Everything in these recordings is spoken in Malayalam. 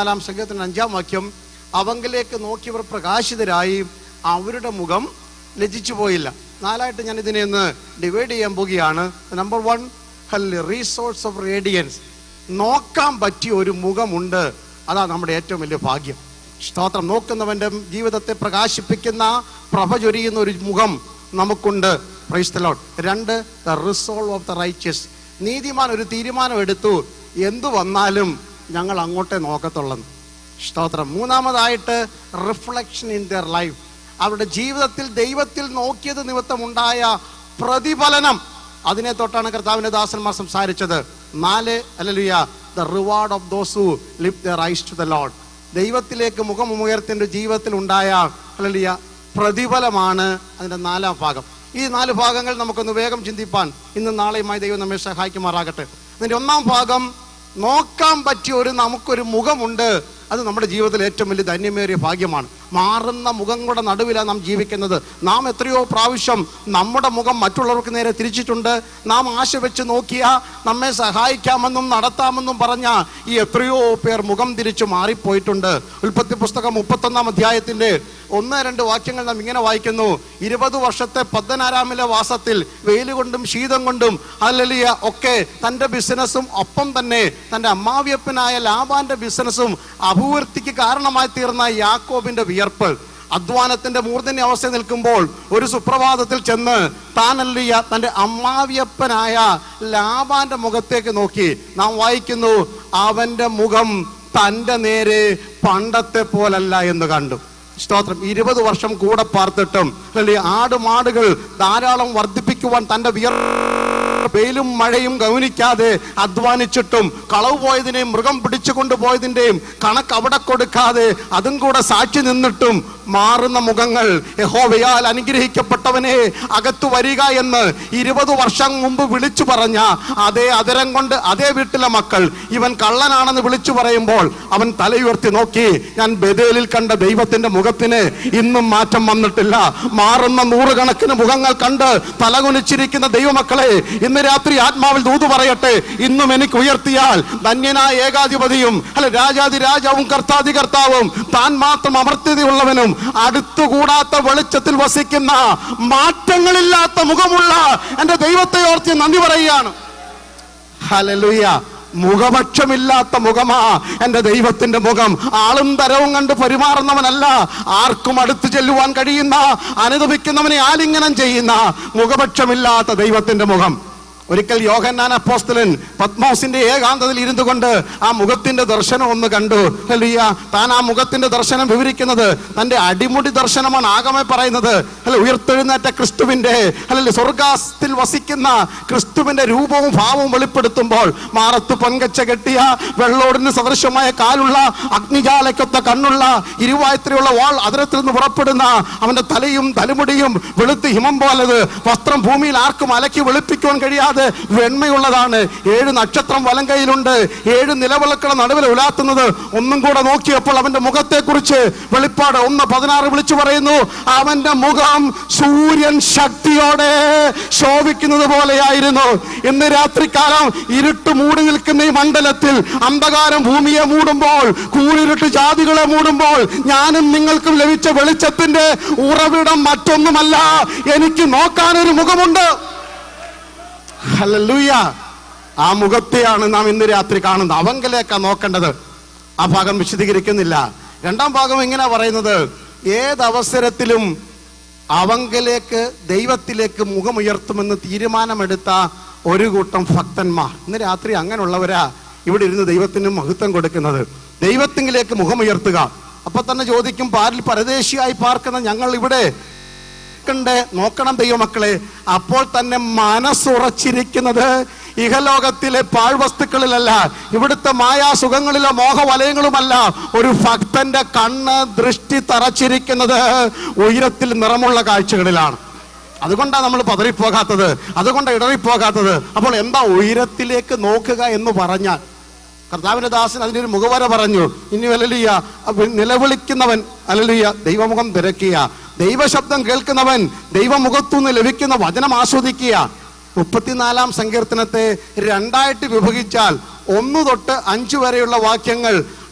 മുപ്പത്തിനാലാം സംഘത്തിന് അഞ്ചാം വാക്യം അവങ്കിലേക്ക് നോക്കിയവർ പ്രകാശിതരായി അവരുടെ മുഖം ലജിച്ചു പോയില്ല നാലായിട്ട് ഞാൻ ഇതിനെ ഒന്ന് ഡിവൈഡ് ചെയ്യാൻ പോവുകയാണ് number one resource of radiance നോക്കാൻ പറ്റിയ ഒരു മുഖമുണ്ട് അതാ നമ്മുടെ ഏറ്റവും വലിയ ഭാഗ്യം സ്തോത്രം നോക്കുന്നവന്റെ ജീവിതത്തെ പ്രകാശിപ്പിക്കുന്ന പ്രഭ ചൊരിയുന്ന ഒരു മുഖം നമുക്കുണ്ട് പ്രൈസ് ദി ലോർഡ് രണ്ട് the resolve of the riches നീതിമാൻ ഒരു തീരുമാനം എടുത്തു എന്തു വന്നാലും ഞങ്ങൾ അങ്ങോട്ടേ നോക്കത്തുള്ളൂ സ്തോത്രം മൂന്നാമതായിട്ട് റിഫ്ലക്ഷൻ ഇൻ ദർ ലൈഫ് അവരുടെ ജീവിതത്തിൽ ദൈവത്തിൽ നോക്കിയത് നിമിത്തമുണ്ടായ പ്രതിഫലനം അതിനെ തൊട്ടാണ് കർത്താവിന്റെ ദാസന്മാർ സംസാരിച്ചത് നാല് അല്ലല്ലുയ the reward of those who lift their eyes to the Lord ദൈവത്തിലേക്ക് മുഖമുയർത്തിന്റെ ജീവിതത്തിൽ ഉണ്ടായ അല്ലല്ലുയ പ്രതിഫലമാണ് അതിന്റെ നാലാം ഭാഗം ഈ നാല് ഭാഗങ്ങൾ നമുക്കൊന്ന് വേഗം ചിന്തിപ്പാൻ ഇന്ന് നാളെയുമായി ദൈവം നമ്മെ സഹായിക്കുമാറാകട്ടെ അതിന്റെ ഒന്നാം ഭാഗം നോക്കാൻ പറ്റിയ ഒരു നമുക്കൊരു മുഖമുണ്ട് അത് നമ്മുടെ ജീവിതത്തിൽ ഏറ്റവും വലിയ ധന്യമേറിയ ഭാഗ്യമാണ് മാറുന്ന മുഖങ്ങളുടെ നടുവിലാണ് നാം ജീവിക്കുന്നത് നാം എത്രയോ പ്രാവശ്യം നമ്മുടെ മുഖം മറ്റുള്ളവർക്ക് നേരെ തിരിച്ചിട്ടുണ്ട് നാം ആശ വെച്ച് നോക്കിയ നമ്മെ സഹായിക്കാമെന്നും നടത്താമെന്നും പറഞ്ഞ ഈ എത്രയോ പേർ മുഖം തിരിച്ചു മാറിപ്പോയിട്ടുണ്ട് ഉൽപ്പത്തി പുസ്തകം മുപ്പത്തൊന്നാം അധ്യായത്തിന്റെ ഒന്ന് രണ്ട് വാക്യങ്ങൾ നാം ഇങ്ങനെ വായിക്കുന്നു ഇരുപത് വർഷത്തെ പത്തനാരാമിലെ വാസത്തിൽ വെയിൽ കൊണ്ടും ശീതം കൊണ്ടും അല്ലലിയ ഒക്കെ തൻ്റെ ബിസിനസ്സും ഒപ്പം തന്നെ തൻ്റെ അമ്മാവിയപ്പനായ ലാബാന്റെ ബിസിനസ്സും അഭിവൃദ്ധിക്ക് കാരണമായി തീർന്ന യാക്കോബിന്റെ വിയർപ്പ് അധ്വാനത്തിന്റെ മൂർധന്യ അവസ്ഥ നിൽക്കുമ്പോൾ ഒരു സുപ്രഭാതത്തിൽ ചെന്ന് താനല്ലിയ തന്റെ അമ്മാവിയപ്പനായ ലാബാന്റെ മുഖത്തേക്ക് നോക്കി നാം വായിക്കുന്നു അവന്റെ മുഖം തന്റെ നേരെ പണ്ടത്തെ പോലല്ല എന്ന് കണ്ടു സ്തോത്രം ഇരുപത് വർഷം കൂടെ പാർത്തിട്ടും അല്ലെ ആടുമാടുകൾ ധാരാളം വർദ്ധിപ്പിക്കുവാൻ തന്റെ വിയർ വെയിലും മഴയും ഗൗനിക്കാതെ അധ്വാനിച്ചിട്ടും കളവ് പോയതിനെയും മൃഗം പിടിച്ചു കൊണ്ടുപോയതിന്റെയും കണക്ക് അവിടെ കൊടുക്കാതെ അതും കൂടെ സാക്ഷി നിന്നിട്ടും മാറുന്ന മുഖങ്ങൾ യഹോവയാൽ അനുഗ്രഹിക്കപ്പെട്ടവനെ അകത്തു വരിക എന്ന് ഇരുപത് വർഷം മുമ്പ് വിളിച്ചു പറഞ്ഞ അതേ അതരം കൊണ്ട് അതേ വീട്ടിലെ മക്കൾ ഇവൻ കള്ളനാണെന്ന് വിളിച്ചു പറയുമ്പോൾ അവൻ തലയുയർത്തി നോക്കി ഞാൻ ബദേലിൽ കണ്ട ദൈവത്തിന്റെ മുഖത്തിന് ഇന്നും മാറ്റം വന്നിട്ടില്ല മാറുന്ന നൂറുകണക്കിന് മുഖങ്ങൾ കണ്ട് തലകുനിച്ചിരിക്കുന്ന ദൈവമക്കളെ ഇന്ന് രാത്രി ആത്മാവിൽ ദൂത് പറയട്ടെ ഇന്നും എനിക്ക് ഉയർത്തിയാൽ ധന്യനായ ഏകാധിപതിയും അല്ല രാജാതി രാജാവും കർത്താതി കർത്താവും താൻ മാത്രം അമർത്യതയുള്ളവനും അടുത്തുകൂടാത്ത വെളിച്ചത്തിൽ വസിക്കുന്ന മാറ്റങ്ങളില്ലാത്ത മുഖമുള്ള എന്റെ ദൈവത്തെ ഓർത്ത് നന്ദി പറയുകയാണ് ഹല്ലേലൂയ മുഖപക്ഷമില്ലാത്ത മുഖമാ എന്റെ ദൈവത്തിന്റെ മുഖം ആളും തരവും കണ്ട് പെരുമാറുന്നവനല്ല ആർക്കും അടുത്തു ചെല്ലുവാൻ കഴിയുന്ന അനുദപിക്കുന്നവനെ ആലിംഗനം ചെയ്യുന്ന മുഖപക്ഷമില്ലാത്ത ദൈവത്തിന്റെ മുഖം ഒരിക്കൽ യോഹന്നാൻ അപ്പോസ്തലൻ പത്മോസിന്റെ ഏകാന്തതയിൽ ഇരുന്നു കൊണ്ട് ആ മുഖത്തിന്റെ ദർശനം ഒന്ന് കണ്ടു ഹല്ലേലൂയ താൻ ആ മുഖത്തിന്റെ ദർശനം വിവരിക്കുന്നത് തന്റെ അടിമുടി ദർശനമാണ് ആകമെ പറയുന്നത് അല്ല ഉയർത്തെഴുന്നേറ്റ ക്രിസ്തുവിന്റെ അല്ലെ സ്വർഗാസ്തിൽ വസിക്കുന്ന ക്രിസ്തുവിന്റെ രൂപവും ഭാവവും വെളിപ്പെടുത്തുമ്പോൾ മാറത്ത് പൊൻകച്ച കെട്ടിയ വെള്ളോടിന് സദൃശമായ കാലുള്ള അഗ്നിജാലയ്ക്കൊത്ത കണ്ണുള്ള ഇരുവായത്തിലുള്ള വാൾ അതിരത്തിൽ നിന്ന് പുറപ്പെടുന്ന അവന്റെ തലയും തലമുടിയും വെളുത്ത് ഹിമം പോലത് വസ്ത്രം ഭൂമിയിൽ ആർക്കും അലക്കി വെളുപ്പിക്കുവാൻ കഴിയാതെ വെണ്മയുള്ളതാണ് ഏഴ് നക്ഷത്രം വലം കയ്യിലുണ്ട് ഏഴ് നിലവിളക്കള നടുവിൽ ഉലാത്തുന്നത് ഒന്നും കൂടെ നോക്കിയപ്പോൾ അവന്റെ മുഖത്തെ കുറിച്ച് വെളിപ്പാട് ഒന്ന് പതിനാറ് വിളിച്ചു പറയുന്നു അവന്റെ മുഖം സൂര്യൻ ശക്തിയോടെ ശോഭിക്കുന്നത് പോലെയായിരുന്നു ഇന്ന് രാത്രികാലം ഇരുട്ട് മൂടി നിൽക്കുന്ന ഈ മണ്ഡലത്തിൽ അന്ധകാരം ഭൂമിയെ മൂടുമ്പോൾ കൂരിരുട്ട് ജാതികളെ മൂടുമ്പോൾ ഞാനും നിങ്ങൾക്കും ലഭിച്ച വെളിച്ചത്തിന്റെ ഉറവിടം മറ്റൊന്നുമല്ല എനിക്ക് നോക്കാനൊരു മുഖമുണ്ട് ഹല്ലേലൂയ ആ മുഖത്തെയാണ് നാം ഇന്ന് രാത്രി കാണുന്നത് അവങ്കലേക്കാ നോക്കേണ്ടത് ആ ഭാഗം വിശദീകരിക്കുന്നില്ല രണ്ടാം ഭാഗം എങ്ങനെയാ പറയുന്നത് ഏതവസരത്തിലും അവങ്കലേക്ക് ദൈവത്തിലേക്ക് മുഖമുയർത്തുമെന്ന് തീരുമാനമെടുത്ത ഒരു കൂട്ടം ഭക്തന്മാർ ഇന്ന് രാത്രി അങ്ങനെയുള്ളവരാ ഇവിടെ ഇരുന്ന് ദൈവത്തിന് മഹത്വം കൊടുക്കുന്നത് ദൈവത്തിങ്കിലേക്ക് മുഖമുയർത്തുക അപ്പൊ തന്നെ ചോദിക്കും പാരിൽ പരദേശിയായി പാർക്കുന്ന ഞങ്ങൾ ഇവിടെ നോക്കണ്ടേ നോക്കണം ദൈവമക്കളെ അപ്പോൾ തന്നെ മനസ്സുറച്ചിരിക്കുന്നത് ഇഹലോകത്തിലെ പാഴ്വസ്തുക്കളിലല്ല ഇവിടുത്തെ മായാസുഖങ്ങളിലോ മോഹവലയങ്ങളുമല്ല ഒരു ഭക്തന്റെ കണ്ണ് ദൃഷ്ടി തറച്ചിരിക്കുന്നത് ഉയരത്തിൽ നിറമുള്ള കാഴ്ചകളിലാണ് അതുകൊണ്ടാണ് നമ്മൾ പതറിപ്പോകാത്തത് അതുകൊണ്ടാണ് ഇടറിപ്പോകാത്തത് അപ്പോൾ എന്താ ഉയരത്തിലേക്ക് നോക്കുക എന്ന് പറഞ്ഞാൽ കർത്താവിന്റെ ദാസൻ അതിനൊരു മുഖവര പറഞ്ഞു ഇനി അലലിയ നിലവിളിക്കുന്നവൻ അലലിയ ദൈവമുഖം തിരക്കിയ ദൈവശബ്ദം കേൾക്കുന്നവൻ ദൈവമുഖത്തുനിന്ന് ലഭിക്കുന്ന വചനം ആസ്വദിക്കുക മുപ്പത്തിനാലാം സങ്കീർത്തനത്തെ രണ്ടായിട്ട് വിഭജിച്ചാൽ ഒന്ന് തൊട്ട് അഞ്ചു വരെയുള്ള വാക്യങ്ങൾ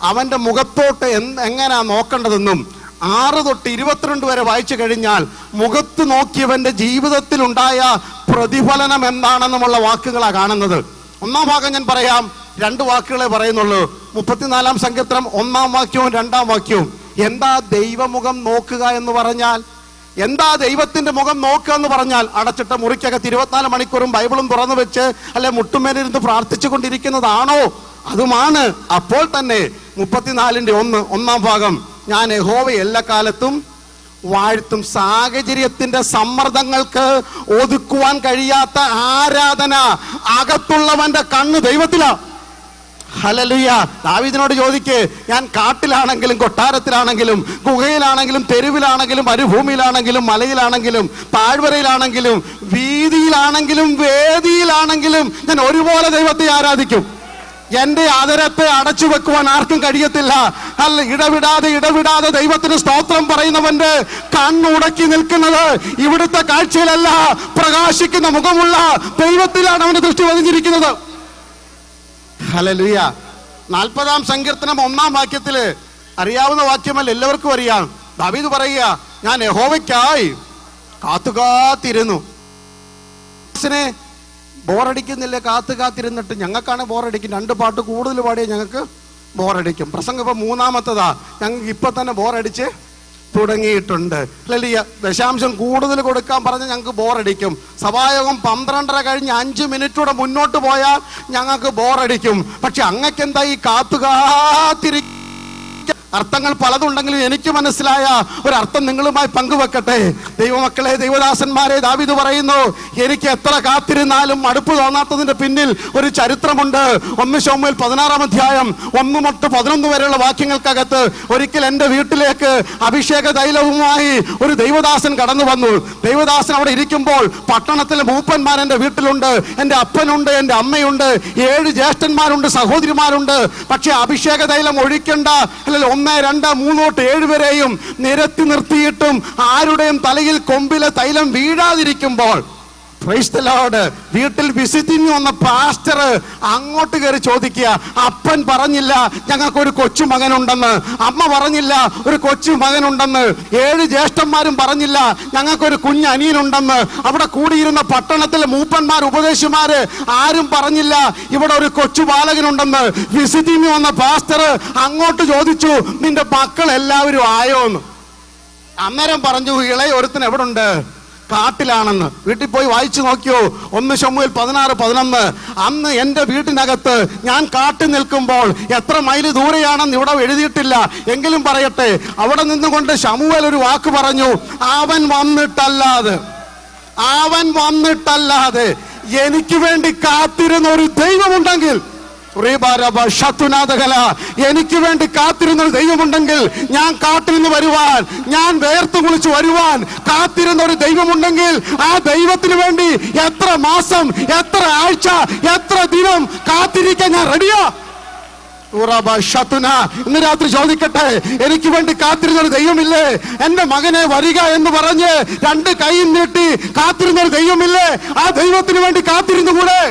അവന്റെ മുഖത്തോട്ട് എന്ത് എങ്ങനെയാ നോക്കേണ്ടതെന്നും ആറ് തൊട്ട് ഇരുപത്തിരണ്ട് വരെ വായിച്ചു കഴിഞ്ഞാൽ മുഖത്ത് നോക്കിയവന്റെ ജീവിതത്തിൽ ഉണ്ടായ പ്രതിഫലനം എന്താണെന്നുമുള്ള വാക്കുകളാണ് കാണുന്നത് ഒന്നാം ഭാഗം ഞാൻ പറയാം രണ്ട് വാക്കുകളെ പറയുന്നുള്ളൂ മുപ്പത്തിനാലാം സങ്കീർത്തനം ഒന്നാം വാക്യവും രണ്ടാം വാക്യവും എന്താ ദൈവമുഖം നോക്കുക എന്ന് പറഞ്ഞാൽ എന്താ ദൈവത്തിന്റെ മുഖം നോക്കുക എന്ന് പറഞ്ഞാൽ അടച്ചിട്ട മുറിക്കകത്ത് ഇരുപത്തിനാല് മണിക്കൂറും ബൈബിളും തുറന്നു വെച്ച് അല്ലെ മുട്ടുമേലിരുന്ന് പ്രാർത്ഥിച്ചു കൊണ്ടിരിക്കുന്നതാണോ അതുമാണ് അപ്പോൾ തന്നെ മുപ്പത്തിനാലിന്റെ ഒന്ന് ഒന്നാം ഭാഗം ഞാൻ യഹോവ എല്ലാ കാലത്തും വാഴ്ത്തും സാഹചര്യത്തിന്റെ സമ്മർദ്ദങ്ങൾക്ക് ഒതുക്കുവാൻ കഴിയാത്ത ആരാധന അകത്തുള്ളവന്റെ കണ്ണ് ദൈവത്തിലാ ഹലലുയ ദാവീദിനോട് ചോദിക്ക് ഞാൻ കാട്ടിലാണെങ്കിലും കൊട്ടാരത്തിലാണെങ്കിലും ഗുഹയിലാണെങ്കിലും തെരുവിലാണെങ്കിലും മരുഭൂമിയിലാണെങ്കിലും മലയിലാണെങ്കിലും താഴ്വരയിലാണെങ്കിലും വീതിയിലാണെങ്കിലും വേദിയിലാണെങ്കിലും ഞാൻ ഒരുപോലെ ദൈവത്തെ ആരാധിക്കും എന്റെ ആദരത്തെ അടച്ചു വെക്കുവാൻ ആർക്കും കഴിയത്തില്ല അല്ല ഇടവിടാതെ ഇടവിടാതെ ദൈവത്തിന് സ്തോത്രം പറയുന്നവന്റെ കണ്ണുടക്കി നിൽക്കുന്നത് ഇവിടുത്തെ കാഴ്ചയിലല്ല പ്രകാശിക്കുന്ന മുഖമുള്ള ദൈവത്തിലാണ് അവന്റെ ദൃഷ്ടി പതിഞ്ഞിരിക്കുന്നത് ഹലലുയ നാൽപ്പതാം സങ്കീർത്തനം ഒന്നാം വാക്യത്തില് അറിയാവുന്ന വാക്യമല്ല എല്ലാവർക്കും അറിയാം ദാവീദ് പറയുക ഞാൻ യഹോവയ്ക്കായി കാത്തുകാത്തിരുന്നു നെ ബോറടിക്കുന്നില്ല കാത്തു കാത്തിരുന്നിട്ട് ഞങ്ങൾക്കാണ് ബോറടിക്കും രണ്ട് പാട്ട് കൂടുതൽ പാടിയ ഞങ്ങൾക്ക് ബോറടിക്കും പ്രസംഗം ഇപ്പൊ മൂന്നാമത്തതാ ഞങ്ങൾക്ക് ഇപ്പൊ തന്നെ ബോറടിച്ച് തുടങ്ങിയിട്ടുണ്ട് ലലിയ ദശാംശം കൂടുതൽ കൊടുക്കാൻ പറഞ്ഞ് ഞങ്ങൾക്ക് ബോറടിക്കും സഭായോഗം പന്ത്രണ്ടര കഴിഞ്ഞ് അഞ്ച് മിനിറ്റൂടെ മുന്നോട്ട് പോയാൽ ഞങ്ങൾക്ക് ബോറടിക്കും പക്ഷെ അങ്ങക്കെന്താ ഈ കാത്തുകാത്തിരി അർത്ഥങ്ങൾ പലതുണ്ടെങ്കിലും എനിക്ക് മനസ്സിലായ ഒരു അർത്ഥം നിങ്ങളുമായി പങ്കുവെക്കട്ടെ ദൈവമക്കളെ ദൈവദാസന്മാരെ ദാവിദ് പറയുന്നു എനിക്ക് എത്ര കാത്തിരുന്നാലും മടുപ്പ് തോന്നാത്തതിന്റെ പിന്നിൽ ഒരു ചരിത്രമുണ്ട് ഒന്ന് ശോമയിൽ പതിനാറാം അധ്യായം ഒന്ന് തൊട്ട് പതിനൊന്ന് വരെയുള്ള വാക്യങ്ങൾക്കകത്ത് ഒരിക്കൽ എൻ്റെ വീട്ടിലേക്ക് അഭിഷേക തൈലവുമായി ഒരു ദൈവദാസൻ കടന്നു വന്നു ദൈവദാസൻ അവിടെ ഇരിക്കുമ്പോൾ പട്ടണത്തിലെ മൂപ്പന്മാർ എൻ്റെ വീട്ടിലുണ്ട് എൻ്റെ അപ്പനുണ്ട് എൻ്റെ അമ്മയുണ്ട് ഏഴ് ജ്യേഷ്ഠന്മാരുണ്ട് സഹോദരിമാരുണ്ട് പക്ഷെ അഭിഷേക തൈലം ഒഴിക്കേണ്ട അല്ലെങ്കിൽ ഒന്ന് രണ്ട് മൂന്നോട്ട് ഏഴ് വരെയും നിരത്തി നിർത്തിയിട്ടും ആരുടെയും തലയിൽ കൊമ്പിലെ തൈലം വീഴാതിരിക്കുമ്പോൾ Praise the Lord. വീട്ടിൽ വിസിറ്റിംഗ് വന്ന പാസ്റ്റർ അങ്ങോട്ട് കയറി ചോദിക്കുക അപ്പൻ പറഞ്ഞില്ല ഞങ്ങൾക്ക് ഒരു കൊച്ചു മകനുണ്ടെന്ന് അമ്മ പറഞ്ഞില്ല ഒരു കൊച്ചു മകനുണ്ടെന്ന് ഏഴ് ജ്യേഷ്ഠന്മാരും പറഞ്ഞില്ല ഞങ്ങൾക്കൊരു കുഞ്ഞ് അനിയനുണ്ടെന്ന് അവിടെ കൂടിയിരുന്ന പട്ടണത്തിലെ മൂപ്പന്മാർ ഉപദേശിമാര് ആരും പറഞ്ഞില്ല ഇവിടെ ഒരു കൊച്ചു ബാലകനുണ്ടെന്ന് വിസിറ്റിംഗ് വന്ന പാസ്റ്റർ അങ്ങോട്ട് ചോദിച്ചു നിന്റെ മക്കൾ എല്ലാവരും ആയോ എന്ന് അന്നേരം പറഞ്ഞു ഇളയ ഒരുത്തൻ എവിടെ ഉണ്ട് കാട്ടിലാണെന്ന് വീട്ടിൽ പോയി വായിച്ചു നോക്കിയോ ഒന്ന് ശമുവിൽ പതിനാറ് പതിനൊന്ന് അന്ന് എൻ്റെ വീട്ടിനകത്ത് ഞാൻ കാട്ടിൽ നിൽക്കുമ്പോൾ എത്ര മൈൽ ദൂരെയാണെന്ന് ഇവിടെ എഴുതിയിട്ടില്ല എങ്കിലും പറയട്ടെ അവിടെ നിന്നുകൊണ്ട് ശമുവേൽ ഒരു വാക്ക് പറഞ്ഞു അവൻ വന്നിട്ടല്ലാതെ അവൻ വന്നിട്ടല്ലാതെ എനിക്ക് വേണ്ടി കാത്തിരുന്ന ഒരു ദൈവമുണ്ടെങ്കിൽ റീബാരബ ശത്തുനാഥകല എനിക്ക് വേണ്ടി കാത്തിരുന്ന ഒരു ദൈവമുണ്ടെങ്കിൽ ഞാൻ കാട്ടിൽ നിന്ന് വരുവാൻ ഞാൻ വേർത്ത് കുളിച്ച് വരുവാൻ കാത്തിരുന്ന ഒരു ദൈവമുണ്ടെങ്കിൽ ആ ദൈവത്തിന് വേണ്ടി എത്ര മാസം എത്ര ആഴ്ച എത്ര ദിനം കാത്തിരിക്കാൻ ഞാൻ റെഡിയാ ഉറബ ശത്തുന ഇന്ന് രാത്രി ചോദിക്കട്ടെ എനിക്ക് വേണ്ടി കാത്തിരുന്ന ഒരു ദൈവമില്ലേ എന്റെ മകനെ വരിക എന്ന് പറഞ്ഞ് രണ്ട് കൈയും നീട്ടി കാത്തിരുന്ന ഒരു ദൈവമില്ലേ ആ ദൈവത്തിന് വേണ്ടി കാത്തിരുന്നു കൂടെ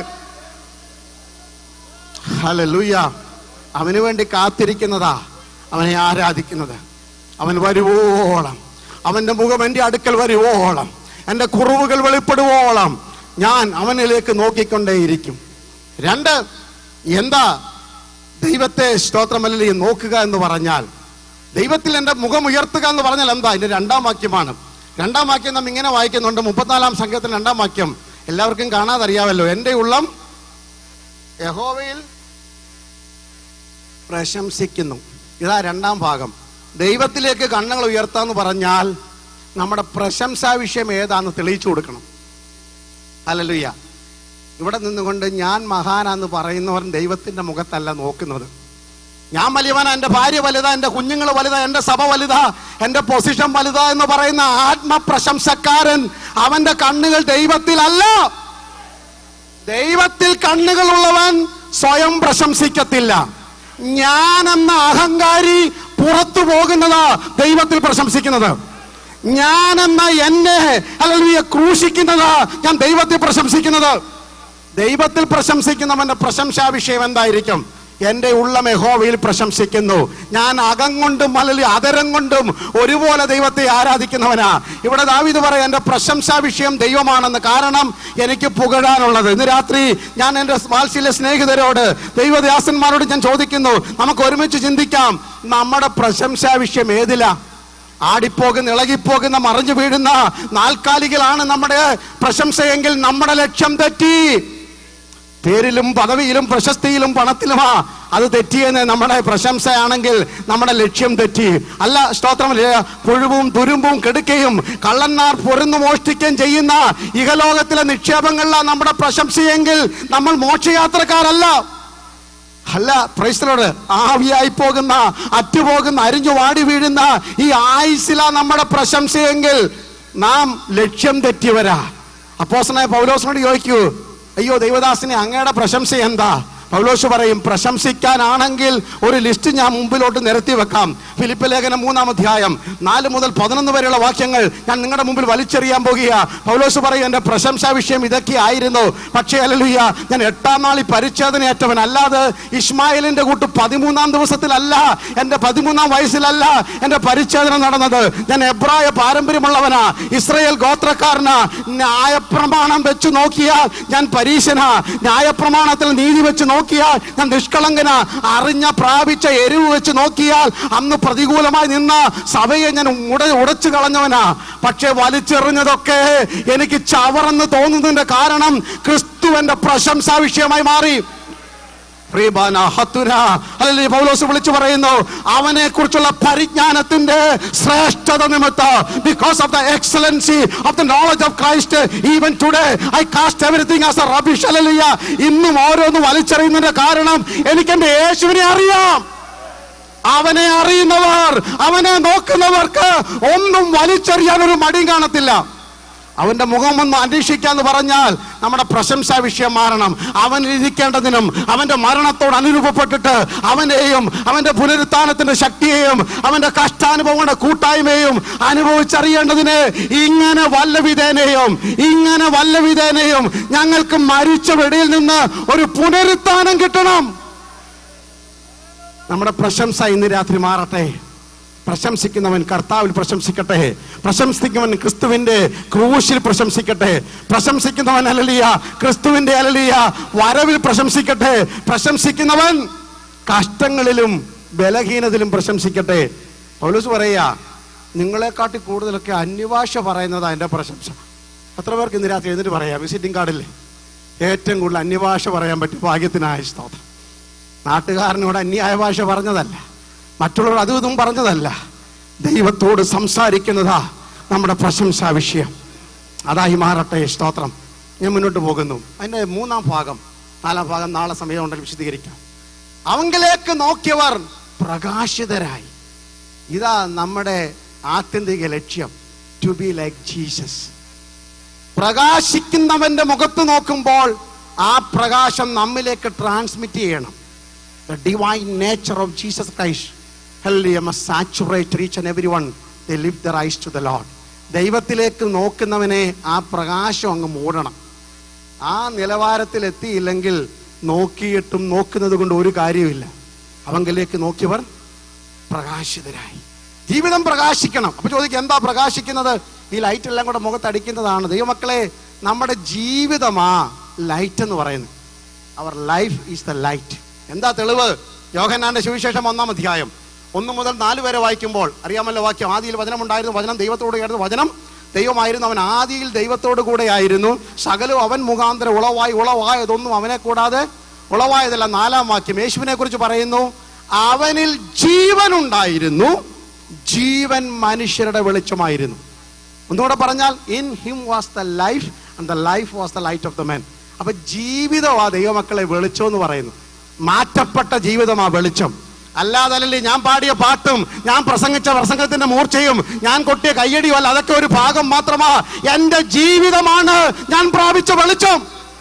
ഹല്ലേലൂയ അവന് വേണ്ടി കാത്തിരിക്കുന്നതാ അവനെ ആരാധിക്കുന്നത് അവൻ വരുവോളം അവന്റെ മുഖം എൻ്റെ അടുക്കൽ വരുവോളം എൻ്റെ കുറവുകൾ വെളിപ്പെടുവോളം ഞാൻ അവനിലേക്ക് നോക്കിക്കൊണ്ടേയിരിക്കും രണ്ട് എന്താ ദൈവത്തെ സ്തോത്രമല്ലി നോക്കുക എന്ന് പറഞ്ഞാൽ ദൈവത്തിൽ എൻ്റെ മുഖം ഉയർത്തുക എന്ന് പറഞ്ഞാൽ എന്താ ഇതിന്റെ രണ്ടാം വാക്യമാണ് രണ്ടാം വാക്യം നാം ഇങ്ങനെ വായിക്കുന്നുണ്ട് മുപ്പത്തിനാലാം സംഘത്തിൽ രണ്ടാം വാക്യം എല്ലാവർക്കും കാണാതറിയാമല്ലോ എൻ്റെ ഉള്ളം യഹോവയിൽ പ്രശംസിക്കുന്നു ഇതാ രണ്ടാം ഭാഗം ദൈവത്തിലേക്ക് കണ്ണുകൾ ഉയർത്താന്ന് പറഞ്ഞാൽ നമ്മുടെ പ്രശംസാ വിഷയം ഏതാന്ന് തെളിയിച്ചു കൊടുക്കണം അല്ലല്ലുയ്യ ഇവിടെ നിന്നുകൊണ്ട് ഞാൻ മഹാനാന്ന് പറയുന്നവൻ ദൈവത്തിന്റെ മുഖത്തല്ല നോക്കുന്നത് ഞാൻ വലിയവനാ എൻ്റെ ഭാര്യ വലുതാ എൻ്റെ കുഞ്ഞുങ്ങൾ വലുതാ എൻ്റെ സഭ വലുതാ എൻ്റെ പൊസിഷൻ വലുതാ എന്ന് പറയുന്ന ആത്മപ്രശംസക്കാരൻ അവന്റെ കണ്ണുകൾ ദൈവത്തിലല്ല ദൈവത്തിൽ കണ്ണുകളുള്ളവൻ സ്വയം പ്രശംസിക്കത്തില്ല ഞാൻ എന്ന അഹങ്കാരി പുറത്തു പോകുന്നതാ ദൈവത്തിൽ പ്രശംസിക്കുന്നത് ഞാൻ എന്ന എന്നെ അല്ലെങ്കിൽ ക്രൂശിക്കുന്നതാ ഞാൻ ദൈവത്തിൽ പ്രശംസിക്കുന്നത് ദൈവത്തിൽ പ്രശംസിക്കുന്നവന്റെ പ്രശംസാ വിഷയം എന്തായിരിക്കും എൻ്റെ ഉള്ളം യഹോവയിൽ പ്രശംസിക്കുന്നു ഞാൻ അകം കൊണ്ടും അല്ലെങ്കിൽ അതരം കൊണ്ടും ഒരുപോലെ ദൈവത്തെ ആരാധിക്കുന്നവനാ ഇവിടെ ദാവീദ് പറയാം എൻ്റെ പ്രശംസാ വിഷയം ദൈവമാണെന്ന് കാരണം എനിക്ക് പുകഴാനുള്ളത് ഇന്ന് രാത്രി ഞാൻ എൻ്റെ വാത്സല്യ സ്നേഹിതരോട് ദൈവദാസന്മാരോട് ഞാൻ ചോദിക്കുന്നു നമുക്ക് ഒരുമിച്ച് ചിന്തിക്കാം നമ്മുടെ പ്രശംസാ വിഷയം ഏതിലാ ആടിപ്പോകുന്ന ഇളകിപ്പോകുന്ന മറിഞ്ഞു വീഴുന്ന നാൽക്കാലികളാണ് നമ്മുടെ പ്രശംസയെങ്കിൽ നമ്മുടെ ലക്ഷ്യം തെറ്റി പേരിലും പദവിയിലും പ്രശസ്തിയിലും പണത്തിലുമാ അത് തെറ്റിയെന്ന് നമ്മുടെ പ്രശംസയാണെങ്കിൽ നമ്മുടെ ലക്ഷ്യം തെറ്റി അല്ല സ്തോത്രം ലേ- പുഴുവും തുരുമ്പും കെടുക്കുകയും കള്ളന്മാർ പൊരുന്നു മോഷ്ടിക്കുകയും ചെയ്യുന്ന ഇഹലോകത്തിലെ നിക്ഷേപങ്ങളിലാണ് നമ്മുടെ പ്രശംസയെങ്കിൽ നമ്മൾ മോക്ഷയാത്രക്കാരല്ല അല്ല പ്രൈസ്തലോട് ആവിയായി പോകുന്ന അറ്റുപോകുന്ന അരിഞ്ഞു വാടി വീഴുന്ന ഈ ആയുസില നമ്മുടെ പ്രശംസയെങ്കിൽ നാം ലക്ഷ്യം തെറ്റിയവരാ അപ്പോസനായ പൗലോസിനോട് ചോദിക്കൂ അയ്യോ ദൈവദാസിനെ അങ്ങയുടെ പ്രശംസ എന്താ പൗലോസ് പറയും പ്രശംസിക്കാനാണെങ്കിൽ ഒരു ലിസ്റ്റ് ഞാൻ മുമ്പിലോട്ട് നിരത്തി വെക്കാം ഫിലിപ്പ് ലേഖനം മൂന്നാം അധ്യായം നാല് മുതൽ പതിനൊന്ന് വരെയുള്ള വാക്യങ്ങൾ ഞാൻ നിങ്ങളുടെ മുമ്പിൽ വലിച്ചെറിയാൻ പോകുക പൗലോസ് പറയും എൻ്റെ പ്രശംസാ വിഷയം ഇതൊക്കെ ആയിരുന്നു പക്ഷേ അല്ലല്ലുയ്യ ഞാൻ എട്ടാം നാളിൽ പരിച്ഛേദനയേറ്റവൻ അല്ലാതെ ഇസ്മായിലിന്റെ കൂട്ട് പതിമൂന്നാം ദിവസത്തിലല്ല എൻ്റെ പതിമൂന്നാം വയസ്സിലല്ല എൻ്റെ പരിച്ഛേദന നടന്നത് ഞാൻ എബ്രായ പാരമ്പര്യമുള്ളവനാ ഇസ്രയേൽ ഗോത്രക്കാരനാ ന്യായപ്രമാണം വെച്ച് നോക്കിയാൽ ഞാൻ പരീശനാ ന്യായപ്രമാണത്തിൽ നീതി വെച്ച് നോക്കിയാൽ ഞാൻ നിഷ്കളങ്കനാ അറിഞ്ഞ പ്രാപിച്ച എരിവ് വെച്ച് നോക്കിയാൽ അന്ന് പ്രതികൂലമായി നിന്ന സഭയെ ഞാൻ ഉട ഉടച്ചു കളഞ്ഞവനാ പക്ഷെ വലിച്ചെറിഞ്ഞതൊക്കെ എനിക്ക് ചവറെന്ന് തോന്നുന്നതിന്റെ കാരണം ക്രിസ്തു എന്റെ പ്രശംസാ വിഷയമായി മാറി പ്രിയബാന ഹത്തുന അല്ലെങ്കിൽ പൗലോസ് വിളിച്ചു പറയുന്നു അവനെ കുറിച്ചുള്ള പരിജ്ഞാനത്തിന്റെ ശ്രേഷ്ഠത നിമിത്തം because of the excellency of the knowledge of Christ even today I cast everything as a rubbish അല്ലല്ല ഇന്നും ഓരോന്ന് വലിച്ചെറിയുന്നതിന്റെ കാരണം എനിക്ക് എന്റെ യേശുവിനെ അറിയാം അവനെ അറിയുന്നവർ അവനെ നോക്കുന്നവർക്ക് ഒന്നും വലിച്ചെറിയാൻ ഒരു മടിയും കാണത്തില്ല അവന്റെ മുഖം ഒന്ന് അന്വേഷിക്കാന്ന് പറഞ്ഞാൽ നമ്മുടെ പ്രശംസാ വിഷയം മാറണം അവൻ ഇരിക്കേണ്ടതിനും അവന്റെ മരണത്തോട് അനുരൂപപ്പെട്ടിട്ട് അവനെയും അവന്റെ പുനരുത്ഥാനത്തിന്റെ ശക്തിയെയും അവന്റെ കഷ്ടാനുഭവങ്ങളുടെ കൂട്ടായ്മയും അനുഭവിച്ചറിയേണ്ടതിന് ഇങ്ങനെ വല്ല വിധേനയും ഇങ്ങനെ വല്ല വിധേനയും ഞങ്ങൾക്ക് മരിച്ച വെടിയിൽ നിന്ന് ഒരു പുനരുത്ഥാനം കിട്ടണം നമ്മുടെ പ്രശംസ ഇന്ന് രാത്രി മാറട്ടെ പ്രശംസിക്കുന്നവൻ കർത്താവിൽ പ്രശംസിക്കട്ടെ പ്രശംസിക്കുന്നവൻ ക്രിസ്തുവിന്റെ ക്രൂശിൽ പ്രശംസിക്കട്ടെ പ്രശംസിക്കുന്നവൻ അലലിയ ക്രിസ്തുവിന്റെ അലലിയ വരവിൽ പ്രശംസിക്കട്ടെ പ്രശംസിക്കുന്നവൻ കഷ്ടങ്ങളിലും ബലഹീനതയിലും പ്രശംസിക്കട്ടെ പൗലോസ് പറയാ നിങ്ങളെക്കാട്ടി കൂടുതലൊക്കെ അന്യഭാഷ പറയുന്നതാ എൻ്റെ പ്രശംസ എത്ര പേർക്ക് ഇന്ന് രാത്രി എഴുന്നേറ്റ് പറയാം വിസിറ്റിംഗ് കാർഡില്ലേ ഏറ്റവും കൂടുതൽ അന്യഭാഷ പറയാൻ പറ്റിയ ഭാഗ്യത്തിനായ സ്തോത്രം നാട്ടുകാരനോട് അന്യായ ഭാഷ പറഞ്ഞതല്ല മറ്റുള്ളവർ അതും ഇതും പറഞ്ഞതല്ല ദൈവത്തോട് സംസാരിക്കുന്നതാ നമ്മുടെ പ്രശംസാ വിഷയം അതായി മാറട്ടെ സ്തോത്രം ഞാൻ മുന്നോട്ട് പോകുന്നു അതിന്റെ മൂന്നാം ഭാഗം നാലാം ഭാഗം നാളെ സമയം ഉണ്ടെങ്കിൽ വിശദീകരിക്കാം അവങ്കിലേക്ക് നോക്കിയവർ പ്രകാശിതരായി ഇതാ നമ്മുടെ ആത്യന്തിക ലക്ഷ്യം ടു ബി ലൈക്ക് ജീസസ് പ്രകാശിക്കുന്നവന്റെ മുഖത്ത് നോക്കുമ്പോൾ ആ പ്രകാശം നമ്മിലേക്ക് ട്രാൻസ്മിറ്റ് ചെയ്യണം the divine nature of Jesus Christ. Hallelujah, must saturate each and everyone. They lift their eyes to the Lord. ദൈവത്തിലേക്ക് നോക്കുന്നവനെ ആ പ്രകാശം അങ്ങ് മൂടണം ആ നിലവാരത്തിൽ എത്തിയില്ലെങ്കിൽ നോക്കിയിട്ടും നോക്കുന്നത് കൊണ്ട് ഒരു കാര്യമില്ല അവങ്കിലേക്ക് നോക്കിയവർ പ്രകാശിതരായി ജീവിതം പ്രകാശിക്കണം അപ്പൊ ചോദിക്കുക എന്താ പ്രകാശിക്കുന്നത് ഈ ലൈറ്റ് എല്ലാം കൂടെ മുഖത്തടിക്കുന്നതാണ് ദൈവമക്കളെ നമ്മുടെ ജീവിതമാ ലൈറ്റ് എന്ന് പറയുന്നത് അവർ ലൈഫ് ഈസ് ദ ലൈറ്റ് എന്താ തെളിവ് യോഹന്നാന്റെ സുവിശേഷം ഒന്നാം അധ്യായം ഒന്ന് മുതൽ നാല് വരെ വായിക്കുമ്പോൾ അറിയാമല്ലോ വാക്യം ആദിയിൽ വചനമുണ്ടായിരുന്നു വചനം ദൈവത്തോട് ആയിരുന്നു വചനം ദൈവമായിരുന്നു അവൻ ആദിയിൽ ദൈവത്തോട് കൂടെ ആയിരുന്നു സകലവും അവൻ മുഖാന്തരം ഉളവായി ഉളവായതൊന്നും അവനെ കൂടാതെ ഉളവായതല്ല നാലാം വാക്യം യേശുവിനെ കുറിച്ച് പറയുന്നു അവനിൽ ജീവൻ ഉണ്ടായിരുന്നു ജീവൻ മനുഷ്യരുടെ വെളിച്ചമായിരുന്നു ഒന്നുകൂടെ പറഞ്ഞാൽ in him was the life and the life was the light of the man അപ്പൊ ജീവിതമാ ദൈവമക്കളെ വെളിച്ചം എന്ന് പറയുന്നു മാറ്റപ്പെട്ട ജീവിതമാ വെളിച്ചം അല്ലാതല്ലേ ഞാൻ പാടിയ പാട്ടും ഞാൻ പ്രസംഗിച്ച പ്രസംഗത്തിന്റെ മൂർച്ചയും ഞാൻ കൊട്ടിയ കയ്യടിയും അല്ല അതൊക്കെ ഒരു ഭാഗം മാത്രമാ എന്റെ ജീവിതമാണ് ഞാൻ പ്രാപിച്ച വെളിച്ചം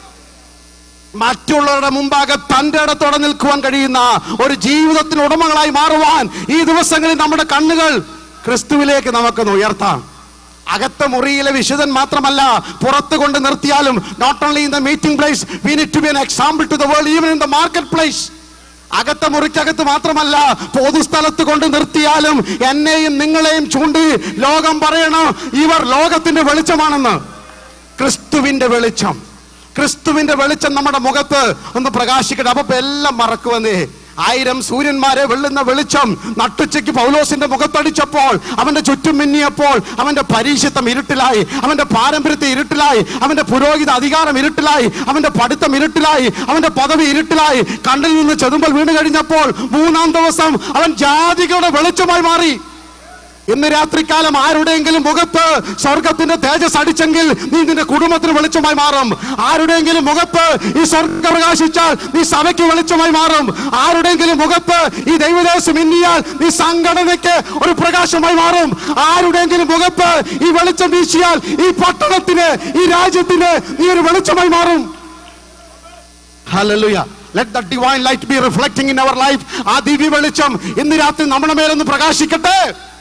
മറ്റുള്ളവരുടെ മുമ്പാകെ തന്റെ ഇടത്തോടെ നിൽക്കുവാൻ കഴിയുന്ന ഒരു ജീവിതത്തിന് ഉടമകളായി മാറുവാൻ ഈ ദിവസങ്ങളിൽ നമ്മുടെ കണ്ണുകൾ ക്രിസ്തുവിലേക്ക് നമുക്കൊന്ന് ഉയർത്താം അകത്ത മുറിയിലെ വിശുദ്ധൻ മാത്രമല്ല പുറത്ത് കൊണ്ട് നിർത്തിയാലും not only in the meeting place we need to be an example to the world even in the market place അകത്തെ മുറിക്കകത്ത് മാത്രമല്ല പൊതുസ്ഥലത്ത് കൊണ്ട് നിർത്തിയാലും എന്നെയും നിങ്ങളെയും ചൂണ്ടി ലോകം പറയണം ഇവർ ലോകത്തിന്റെ വെളിച്ചമാണെന്ന് ക്രിസ്തുവിന്റെ വെളിച്ചം ക്രിസ്തുവിന്റെ വെളിച്ചം നമ്മുടെ മുഖത്ത് ഒന്ന് പ്രകാശിക്കട്ടെ അപ്പൊ എല്ലാം മറക്കുവന്നേ ആയിരം സൂര്യന്മാരെ വെള്ളുന്ന വെളിച്ചം നട്ടുച്ചയ്ക്ക് പൗലോസിന്റെ മുഖത്തടിച്ചപ്പോൾ അവന്റെ ചുറ്റും മിന്നിയപ്പോൾ അവന്റെ പരീക്ഷത്വം ഇരുട്ടിലായി അവന്റെ പാരമ്പര്യത്തെ ഇരുട്ടിലായി അവന്റെ പുരോഹിത അധികാരം ഇരുട്ടിലായി അവന്റെ പഠിത്തം ഇരുട്ടിലായി അവന്റെ പദവി ഇരുട്ടിലായി കണ്ണിൽ നിന്ന് ചെതുമ്പൽ വീണ് കഴിഞ്ഞപ്പോൾ മൂന്നാം ദിവസം അവൻ ജാതികളുടെ വെളിച്ചമായി മാറി ഇന്ന് രാത്രികാലം ആരുടെയെങ്കിലും മുഖത്ത് സ്വർഗത്തിന്റെ തേജസ് അടിച്ചെങ്കിൽ നീ നിന്റെ കുടുംബത്തിന് വെളിച്ചമായി മാറും ആരുടെയെങ്കിലും മുഖത്ത് ഈ സ്വർഗം പ്രകാശിച്ചാൽ നീ സഭയ്ക്ക് വെളിച്ചമായി മാറും ആരുടെയെങ്കിലും മുഖത്ത് ഈ ദൈവദേശം മിന്നിയാൽ നീ സംഘടനയ്ക്ക് ഒരു പ്രകാശമായി മാറും ആരുടെയെങ്കിലും മുഖത്ത് ഈ വെളിച്ചം വീശിയാൽ ഈ പട്ടണത്തിന് ഈ രാജ്യത്തിന് നീ ഒരു വെളിച്ചമായി മാറും Hallelujah. Let the divine light be reflecting in our life. ആ ദിവ്യ വെളിച്ചം ഇന്ന് രാത്രി നമ്മുടെ മേലൊന്ന് പ്രകാശിക്കട്ടെ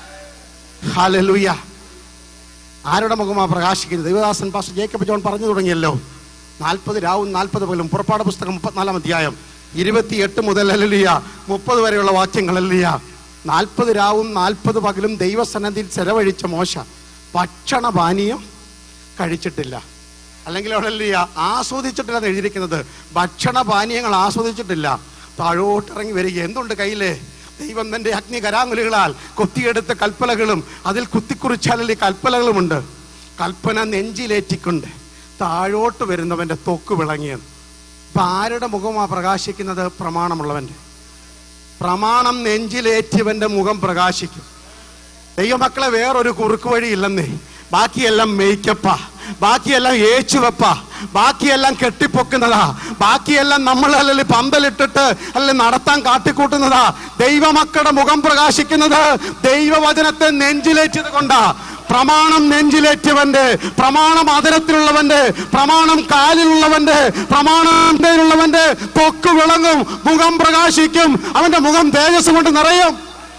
ഹാലലൂയ ആരുടെ മുഖമാ പ്രകാശിക്കുന്നത് ദൈവദാസൻ പാസ്റ്റർ ജേക്കബ് ജോൺ പറഞ്ഞു തുടങ്ങിയല്ലോ നാൽപ്പത് രാവും നാൽപ്പത് പകലും പുറപ്പാട് പുസ്തകം മുപ്പത്തിനാലാം അധ്യായം ഇരുപത്തിയെട്ട് മുതൽ അല്ലലിയ മുപ്പത് വരെയുള്ള വാക്യങ്ങൾ അല്ലലിയ നാൽപ്പത് രാവും നാൽപ്പത് പകലും ദൈവസന്നദ്ധിയിൽ ചെലവഴിച്ച മോശ ഭക്ഷണപാനീയം കഴിച്ചിട്ടില്ല അല്ലെങ്കിൽ അവിടെ അല്ലലിയ ആസ്വദിച്ചിട്ടില്ല എന്ന് എഴുതിയിരിക്കുന്നത് ഭക്ഷണപാനീയങ്ങൾ ആസ്വദിച്ചിട്ടില്ല താഴോട്ടിറങ്ങി വരിക എന്തുണ്ട് കയ്യില് ദൈവം തന്റെ അഗ്നി കരാങ്കുലികളാൽ കൊത്തിയെടുത്ത കൽപ്പലകളും അതിൽ കുത്തിക്കുറിച്ചാലി കൽപ്പലകളുമുണ്ട് കൽപ്പന നെഞ്ചിലേറ്റിക്കൊണ്ട് താഴോട്ട് വരുന്നവന്റെ തൊക്ക് വിളങ്ങിയത് അപ്പൊ ആരുടെ മുഖമാ പ്രകാശിക്കുന്നത് പ്രമാണമുള്ളവന്റെ പ്രമാണം നെഞ്ചിലേറ്റിയവന്റെ മുഖം പ്രകാശിക്കും ദൈവമക്കളെ വേറൊരു കുറുക്ക് വഴി ഇല്ലെന്നേ ബാക്കിയെല്ലാം മേയ്ക്കപ്പ ബാക്കിയെല്ലാം ഏച്ചുവെപ്പ ബാക്കിയെല്ലാം കെട്ടിപ്പൊക്കുന്നതാ ബാക്കിയെല്ലാം നമ്മൾ അല്ലെങ്കിൽ പന്തലിട്ടിട്ട് അല്ലെങ്കിൽ നടത്താൻ കാട്ടിക്കൂട്ടുന്നതാ ദൈവമക്കളുടെ മുഖം പ്രകാശിക്കുന്നത് ദൈവവചനത്തെ നെഞ്ചിലേറ്റത് കൊണ്ടാ പ്രമാണം നെഞ്ചിലേറ്റവന്റെ പ്രമാണം ആദരത്തിലുള്ളവന്റെ പ്രമാണം കാലിലുള്ളവന്റെ പ്രമാണത്തിലുള്ളവന്റെ തൊക്ക് വിളങ്ങും മുഖം പ്രകാശിക്കും അവന്റെ മുഖം തേജസ് കൊണ്ട് നിറയും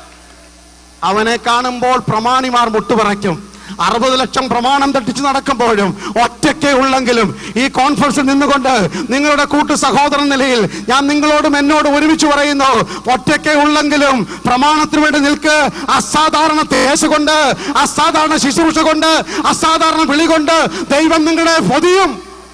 അവനെ കാണുമ്പോൾ പ്രമാണിമാർ മുട്ടുപറയ്ക്കും അറുപത് ലക്ഷം പ്രമാണം തെറ്റിച്ച് നടക്കുമ്പോഴും ഒറ്റയ്ക്കേ ഉള്ളെങ്കിലും ഈ കോൺഫറൻസിൽ നിന്നുകൊണ്ട് നിങ്ങളുടെ കൂട്ടു സഹോദരൻ നിലയിൽ ഞാൻ നിങ്ങളോടും എന്നോടും ഒരുമിച്ച് പറയുന്നു ഒറ്റയ്ക്കേ ഉള്ളെങ്കിലും പ്രമാണത്തിന് വേണ്ടി നിൽക്ക് അസാധാരണ തേജസ് കൊണ്ട് അസാധാരണ ശുശ്രൂഷ കൊണ്ട് അസാധാരണ വിളി കൊണ്ട് ദൈവം നിങ്ങളുടെ പൊതിയും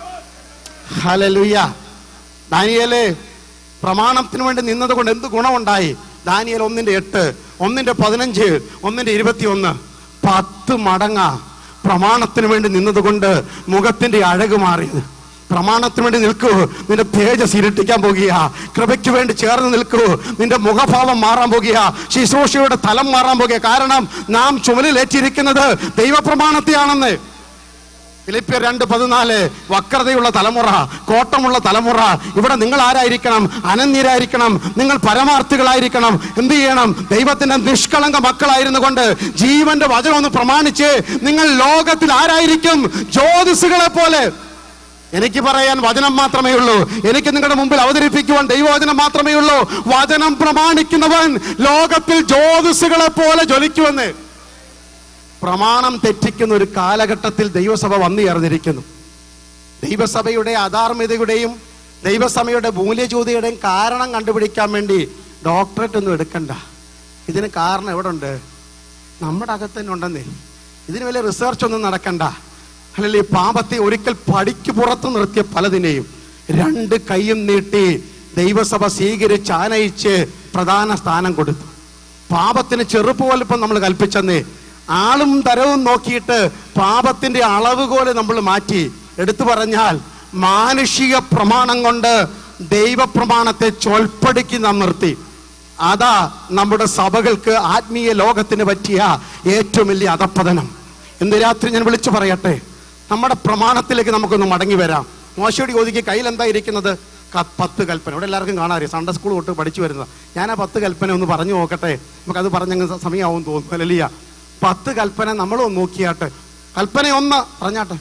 ഹല്ലേലൂയ ദാനിയേലേ പ്രമാണത്തിന് വേണ്ടി നിന്നത് കൊണ്ട് എന്ത് ഗുണമുണ്ടായി ദാനിയേൽ ഒന്നിന്റെ എട്ട് ഒന്നിന്റെ പതിനഞ്ച് ഒന്നിന്റെ ഇരുപത്തിയൊന്ന് പത്ത് മടങ്ങ പ്രമാണത്തിന് വേണ്ടി നിന്നതുകൊണ്ട് മുഖത്തിന്റെ അഴക് മാറിയത് പ്രമാണത്തിന് വേണ്ടി നിൽക്കൂ നിന്റെ തേജസ് ഇരട്ടിക്കാൻ പോകുക കൃപയ്ക്ക് വേണ്ടി ചേർന്ന് നിൽക്കൂ നിന്റെ മുഖഭാവം മാറാൻ പോകുക ശുശ്രൂഷയുടെ തലം മാറാൻ പോകുക കാരണം നാം ചുമലിലേറ്റിരിക്കുന്നത് ദൈവപ്രമാണത്തെയാണെന്ന് ഫിലിപ്പിയർ രണ്ട് പതിനാല് വക്രതയുള്ള തലമുറ കോട്ടമുള്ള തലമുറ ഇവിടെ നിങ്ങൾ ആരായിരിക്കണം അനന്യരായിരിക്കണം നിങ്ങൾ പരമാർത്ഥികളായിരിക്കണം എന്ത് ചെയ്യണം ദൈവത്തിന്റെ നിഷ്കളങ്ക മക്കളായിരുന്നു കൊണ്ട് ജീവന്റെ വചനം ഒന്ന് പ്രമാണിച്ച് നിങ്ങൾ ലോകത്തിൽ ആരായിരിക്കും ജ്യോതിസുകളെ പോലെ എനിക്ക് പറയാൻ വചനം മാത്രമേ ഉള്ളൂ എനിക്ക് നിങ്ങളുടെ മുമ്പിൽ അവതരിപ്പിക്കുവാൻ ദൈവവചനം മാത്രമേ ഉള്ളൂ വചനം പ്രമാണിക്കുന്നവൻ ലോകത്തിൽ ജ്യോതിസുകളെ പോലെ ജ്വലിക്കുമെന്ന് പ്രമാണം തെറ്റിക്കുന്ന ഒരു കാലഘട്ടത്തിൽ ദൈവസഭ വന്നു ചേർന്നിരിക്കുന്നു ദൈവസഭയുടെ അധാർമികതയുടെയും ദൈവസഭയുടെ മൂല്യജ്യോതിയുടെയും കാരണം കണ്ടുപിടിക്കാൻ വേണ്ടി ഡോക്ടറേറ്റ് ഒന്നും എടുക്കണ്ട ഇതിന് കാരണം എവിടെ ഉണ്ട് നമ്മുടെ അകത്ത് തന്നെ ഉണ്ടെന്നേ ഇതിന് വലിയ റിസർച്ച് ഒന്നും നടക്കണ്ട അല്ലെങ്കിൽ ഈ പാപത്തെ ഒരിക്കൽ പടിക്ക് പുറത്ത് നിർത്തിയ പലതിനെയും രണ്ട് കൈയും നീട്ടി ദൈവസഭ സ്വീകരിച്ച് ആനയിച്ച് പ്രധാന സ്ഥാനം കൊടുത്തു പാപത്തിന് ചെറുപ്പ് വലുപ്പം നമ്മൾ കൽപ്പിച്ചെന്നേ ആളും തരവും നോക്കിയിട്ട് പാപത്തിന്റെ അളവുകോല് നമ്മൾ മാറ്റി എടുത്തു പറഞ്ഞാൽ മാനുഷിക പ്രമാണം കൊണ്ട് ദൈവപ്രമാണത്തെ ചൊൽപ്പടിക്ക് നാം നിർത്തി അതാ നമ്മുടെ സഭകൾക്ക് ആത്മീയ ലോകത്തിന് പറ്റിയ ഏറ്റവും വലിയ അധപ്പതനം ഇന്ന് രാത്രി ഞാൻ വിളിച്ചു പറയട്ടെ നമ്മുടെ പ്രമാണത്തിലേക്ക് നമുക്കൊന്ന് മടങ്ങി വരാം മോശയോട് ചോദിക്കുക കയ്യിൽ എന്താ ഇരിക്കുന്നത് ക- പത്ത് കൽപ്പന ഇവിടെ എല്ലാവർക്കും കാണാറിയ സൺഡേ സ്കൂൾ തൊട്ട് പഠിച്ചു വരുന്നത് ഞാൻ ആ പത്ത് കൽപ്പന ഒന്ന് പറഞ്ഞു നോക്കട്ടെ നമുക്കത് പറഞ്ഞങ്ങ് സ- സമയമാവും തോന്നുന്നു അല്ലല്ല പത്ത് കൽപ്പന നമ്മളും ഒന്ന് നോക്കിയാട്ടെ കൽപ്പന ഒന്ന് പറഞ്ഞാട്ടെ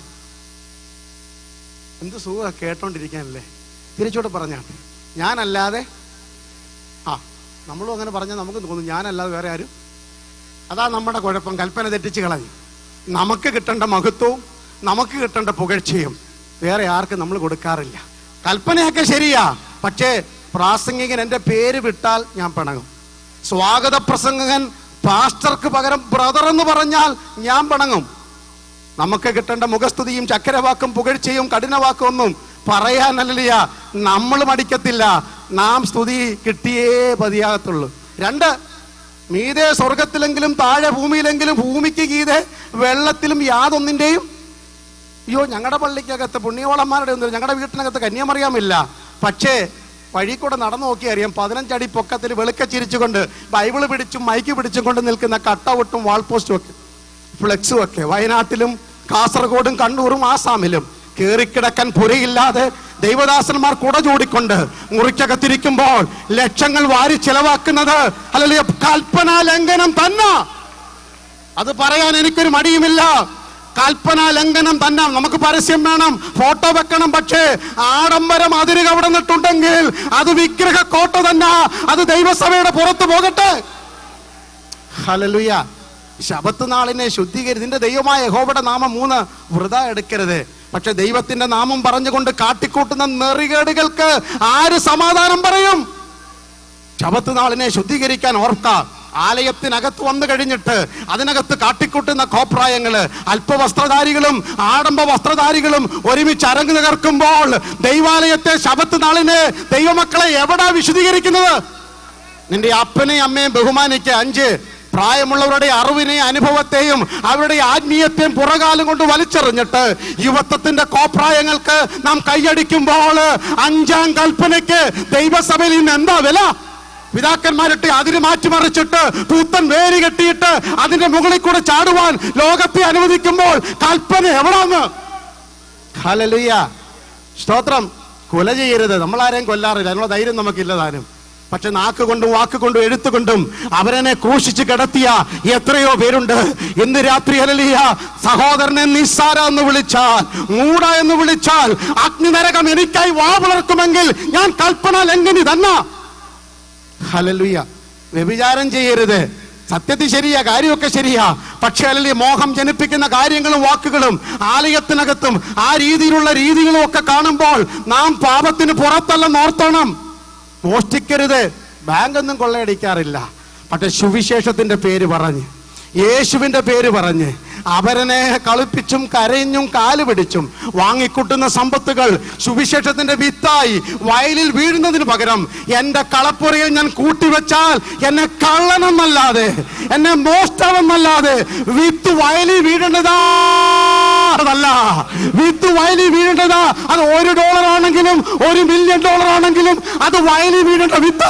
എന്ത് സുഖ കേട്ടോണ്ടിരിക്കാനല്ലേ തിരിച്ചോട്ട് പറഞ്ഞാട്ടെ ഞാനല്ലാതെ ആ നമ്മളും അങ്ങനെ പറഞ്ഞാൽ നമുക്ക് തോന്നും ഞാനല്ലാതെ വേറെ ആരും അതാ നമ്മുടെ കുഴപ്പം കൽപ്പന തെറ്റിച്ച് കളഞ്ഞു നമുക്ക് കിട്ടേണ്ട മഹത്വവും നമുക്ക് കിട്ടേണ്ട പുകഴ്ചയും വേറെ ആർക്കും നമ്മൾ കൊടുക്കാറില്ല കൽപ്പനയൊക്കെ ശരിയാ പക്ഷേ പ്രാസംഗികൻ എൻ്റെ പേര് വിട്ടാൽ ഞാൻ പിണങ്ങും സ്വാഗത പ്രസംഗകൻ പാസ്റ്റർക്ക് പകരം ബ്രദർ എന്ന് പറഞ്ഞാൽ ഞാൻ പിണങ്ങും നമുക്ക് കിട്ടേണ്ട മുഖസ്തുതിയും ചക്കരവാക്കും പുകഴ്ചയും കഠിനവാക്കും ഒന്നും പറയാനല്ല നമ്മൾ മടിക്കത്തില്ല നാം സ്തുതി കിട്ടിയേ പതിയാകത്തുള്ളൂ രണ്ട് മീതെ സ്വർഗത്തിലെങ്കിലും താഴെ ഭൂമിയിലെങ്കിലും ഭൂമിക്ക് ഗീതെ വെള്ളത്തിലും യാതൊന്നിൻ്റെയും അയ്യോ ഞങ്ങളുടെ പള്ളിക്കകത്ത് പുണ്യവളന്മാരുടെ ഒന്നും ഞങ്ങളുടെ വീട്ടിനകത്ത് കന്യമറിയാമില്ല പക്ഷേ വഴി കൂടെ നടന്നു നോക്കി അറിയാം പതിനഞ്ചടി പൊക്കത്തിൽ വെളുക്ക ചിരിച്ചുകൊണ്ട് ബൈബിള് പിടിച്ചും മൈക്ക് പിടിച്ചും കൊണ്ട് നിൽക്കുന്ന കട്ടൗട്ടും വാൾ പോസ്റ്റും ഒക്കെ ഫ്ലെക്സും ഒക്കെ വയനാട്ടിലും കാസർഗോഡും കണ്ണൂരും ആസാമിലും കേറിക്കിടക്കാൻ പുരയില്ലാതെ ദൈവദാസന്മാർ കുട ചൂടിക്കൊണ്ട് മുറിക്കകത്തിരിക്കുമ്പോൾ ലക്ഷങ്ങൾ വാരി ചെലവാക്കുന്നത് അല്ലെങ്കിൽ കൽപ്പനാ ലംഘനം തന്നെ അത് പറയാൻ എനിക്കൊരു മടിയുമില്ല കൽപ്പന ലംഘനം തന്നെ നമുക്ക് പരസ്യം വേണം ഫോട്ടോ വെക്കണം പക്ഷേ ആഡംബരം അതിര് കവിടന്നിട്ടുണ്ടെങ്കിൽ അത് വിഗ്രഹ കോട്ട തന്നെ അത് ദൈവസഭയുടെ പുറത്ത് പോകട്ടെ ഹലലുയ ശബത്ത് നാളിനെ ശുദ്ധീകരി നിന്റെ ദൈവമായ യഹോവയുടെ നാമം മൂന്ന് വൃത എടുക്കരുത് പക്ഷെ ദൈവത്തിന്റെ നാമം പറഞ്ഞുകൊണ്ട് കാട്ടിക്കൂട്ടുന്ന നെറികേടുകൾക്ക് ആര് സമാധാനം പറയും ശബത്ത് നാളിനെ ശുദ്ധീകരിക്കാൻ ഓർക്ക ആലയത്തിനകത്ത് വന്നു കഴിഞ്ഞിട്ട് അതിനകത്ത് കാട്ടിക്കൂട്ടുന്ന കോപ്രായങ്ങള് അല്പവസ്ത്രധാരികളും ആഡംബ വസ്ത്രധാരികളും ഒരുമിച്ച് അരങ്ങ് തകർക്കുമ്പോൾ ദൈവാലയത്തെ ശബത്ത് നാളിനെ ദൈവമക്കളെ എവിടാ വിശദീകരിക്കുന്നത് നിന്റെ അപ്പനെയും അമ്മയും ബഹുമാനിക്ക അഞ്ച് പ്രായമുള്ളവരുടെ അറിവിനെയും അനുഭവത്തെയും അവരുടെ ആത്മീയത്തെയും പുറകാലം കൊണ്ട് വലിച്ചെറിഞ്ഞിട്ട് യുവത്വത്തിന്റെ കോപ്രായങ്ങൾക്ക് നാം കൈയടിക്കുമ്പോൾ അഞ്ചാം കൽപ്പനയ്ക്ക് ദൈവസഭയിൽ ഇന്ന് എന്താ വില പിതാക്കന്മാരിട്ട് അതിന് മാറ്റിമറിച്ചിട്ട് പൂത്തൻ വേര് കെട്ടിയിട്ട് അതിന്റെ മുകളിൽ കൂടെ ചാടുവാൻ ലോകത്തെ അനുവദിക്കുമ്പോൾ കൽപ്പന എവിടാന്ന് ഹല്ലേലൂയ സ്തോത്രം കൊല ചെയ്യരുത് നമ്മൾ ആരെയും കൊല്ലാറില്ല അതിനുള്ള ധൈര്യം നമുക്കില്ല താനും പക്ഷെ നാക്ക് കൊണ്ടും വാക്കുകൊണ്ടും എഴുത്തുകൊണ്ടും അവരനെ ക്രൂശിച്ച് കിടത്തിയ എത്രയോ പേരുണ്ട് ഇന്ന് രാത്രി അലലിയ സഹോദരനെ നിസ്സാര എന്ന് വിളിച്ചാൽ മൂട എന്ന് വിളിച്ചാൽ അഗ്നിനരകം എനിക്കായി വാ വളർക്കുമെങ്കിൽ ഞാൻ കൽപ്പന ലംഘനി തന്നെ ഹലലുയ വ്യഭിചാരം ചെയ്യരുത് സത്യത്തിൽ ശരിയാ കാര്യമൊക്കെ ശരിയാ പക്ഷെ അല്ലെങ്കിൽ മോഹം ജനിപ്പിക്കുന്ന കാര്യങ്ങളും വാക്കുകളും ആലയത്തിനകത്തും ആ രീതിയിലുള്ള രീതികളും ഒക്കെ കാണുമ്പോൾ നാം പാപത്തിന് പുറത്തല്ലെന്ന് ഓർത്തണം മോഷ്ടിക്കരുത് ബാങ്കൊന്നും കൊള്ളയടിക്കാറില്ല പക്ഷെ സുവിശേഷത്തിന്റെ പേര് പറഞ്ഞ് യേശുവിന്റെ പേര് പറഞ്ഞ് അവരനെ കളിപ്പിച്ചും കരഞ്ഞും കാല് പിടിച്ചും വാങ്ങിക്കൂട്ടുന്ന സമ്പത്തുകൾ സുവിശേഷത്തിന്റെ വിത്തായി വയലിൽ വീഴുന്നതിന് പകരം എന്റെ കളപ്പുറയിൽ ഞാൻ കൂട്ടിവെച്ചാൽ എന്നെ കള്ളനെന്നല്ലാതെ എന്നെ മോഷ്ടമെന്നല്ലാതെ വിത്ത് വയലിൽ വീഴേണ്ടതാ അതല്ല വിത്ത് വയലിൽ വീഴേണ്ടതാ അത് ഒരു ഡോളർ ആണെങ്കിലും ഒരു മില്യൺ ഡോളർ ആണെങ്കിലും അത് വയലിൽ വീഴേണ്ട വിത്താ